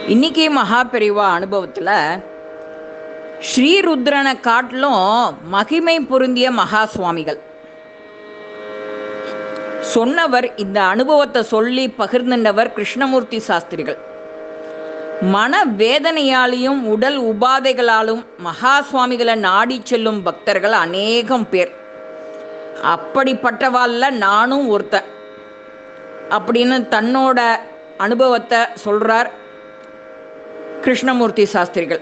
இன்னைக்கு மகாபெரிவா அனுபவத்தில் ஸ்ரீருத்ரனை காட்டிலும் மகிமை பொருந்திய மகா சுவாமிகள் சொன்னவர் இந்த அனுபவத்தை சொல்லி பகிர்ந்துண்டவர் கிருஷ்ணமூர்த்தி சாஸ்திரிகள் மன வேதனையாலையும் உடல் உபாதைகளாலும் மகா சுவாமிகளை நாடி செல்லும் பக்தர்கள் அநேகம் பேர் அப்படிப்பட்டவாள்ல நானும் ஒருத்தன் அப்படின்னு தன்னோட அனுபவத்தை சொல்றார் கிருஷ்ணமூர்த்தி சாஸ்திரிகள்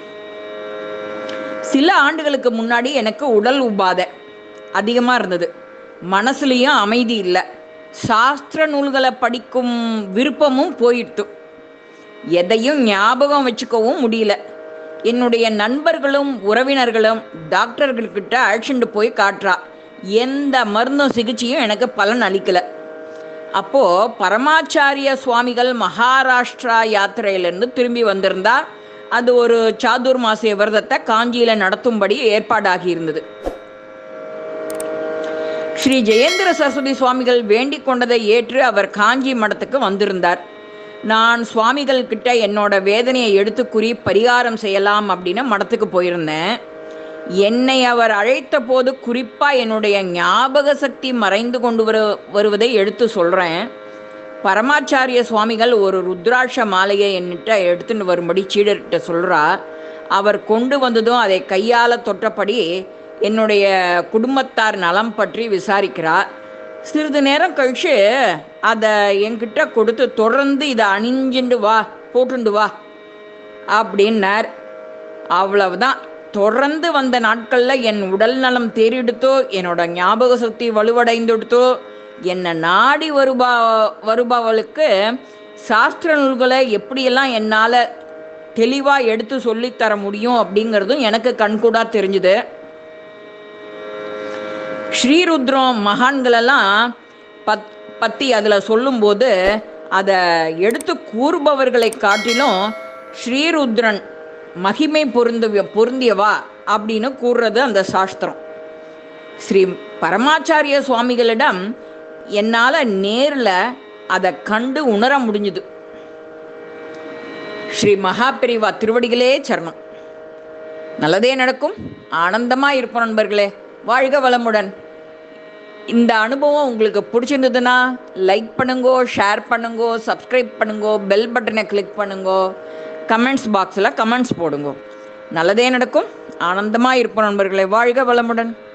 சில ஆண்டுகளுக்கு முன்னாடி எனக்கு உடல் உபாதை அதிகமாக இருந்தது மனசுலேயும் அமைதி இல்லை சாஸ்திர நூல்களை படிக்கும் விருப்பமும் போயிடுத்து எதையும் ஞாபகம் வச்சுக்கவும் முடியல என்னுடைய நண்பர்களும் உறவினர்களும் டாக்டர்கள்கிட்ட அழைச்சிட்டு போய் காட்டுறா எந்த மருந்தும் சிகிச்சையும் எனக்கு பலன் அளிக்கலை அப்போ பரமாச்சாரிய சுவாமிகள் மகாராஷ்டிரா யாத்திரையிலிருந்து திரும்பி வந்திருந்தா அது ஒரு சாதுர் மாசிய விரதத்தை காஞ்சியில நடத்தும்படி ஏற்பாடாகி இருந்தது ஸ்ரீ ஜெயேந்திர சரஸ்வதி சுவாமிகள் வேண்டிக் கொண்டதை ஏற்று அவர் காஞ்சி மடத்துக்கு வந்திருந்தார் நான் சுவாமிகள் கிட்ட என்னோட வேதனையை எடுத்து கூறி பரிகாரம் செய்யலாம் அப்படின்னு மடத்துக்கு போயிருந்தேன் என்னை அவர் அழைத்த போது குறிப்பாக என்னுடைய ஞாபக சக்தி மறைந்து கொண்டு வரு வருவதை எடுத்து சொல்கிறேன் பரமாச்சாரிய சுவாமிகள் ஒரு ருத்ராட்ச மாலையை என்கிட்ட எடுத்துட்டு வரும்படி சீடர்கிட்ட சொல்கிறா அவர் கொண்டு வந்ததும் அதை கையால் தொட்டபடி என்னுடைய குடும்பத்தார் நலம் பற்றி விசாரிக்கிறார் சிறிது நேரம் கழிச்சு அதை என்கிட்ட கொடுத்து தொடர்ந்து இதை அணிஞ்சுண்டு வா போட்டுண்டு வா அப்படின்னார் அவ்வளவுதான் தொடர்ந்து வந்த நாட்களில் என் உடல் நலம் தேறிடுத்தோ என்னோட ஞாபக சக்தி வலுவடைந்துடுத்தோ என்னை நாடி வருபா வருபவளுக்கு சாஸ்திர நூல்களை எப்படியெல்லாம் என்னால் தெளிவாக எடுத்து சொல்லித்தர முடியும் அப்படிங்கிறதும் எனக்கு கண்கூடா தெரிஞ்சுது ஸ்ரீருத்ரம் மகான்களெல்லாம் பத் பற்றி அதில் சொல்லும்போது அதை எடுத்து கூறுபவர்களை காட்டிலும் ஸ்ரீருத்ரன் மகிமை பொருந்த பொருந்தியவா அப்படின்னு கூறுறது அந்த சாஸ்திரம் ஸ்ரீ பரமாச்சாரிய சுவாமிகளிடம் என்னால் நேரில் அதை கண்டு உணர முடிஞ்சுது ஸ்ரீ மகாபிரிவா திருவடிகளே சரணம் நல்லதே நடக்கும் ஆனந்தமாக இருப்போம் நண்பர்களே வாழ்க வளமுடன் இந்த அனுபவம் உங்களுக்கு பிடிச்சிருந்ததுன்னா லைக் பண்ணுங்கோ ஷேர் பண்ணுங்கோ சப்ஸ்கிரைப் பண்ணுங்கோ பெல் பட்டனை கிளிக் பண்ணுங்கோ கமெண்ட்ஸ் பாக்ஸில் கமெண்ட்ஸ் போடுங்க நல்லதே நடக்கும் ஆனந்தமாக இருப்போம் நண்பர்களே வாழ்க வளமுடன்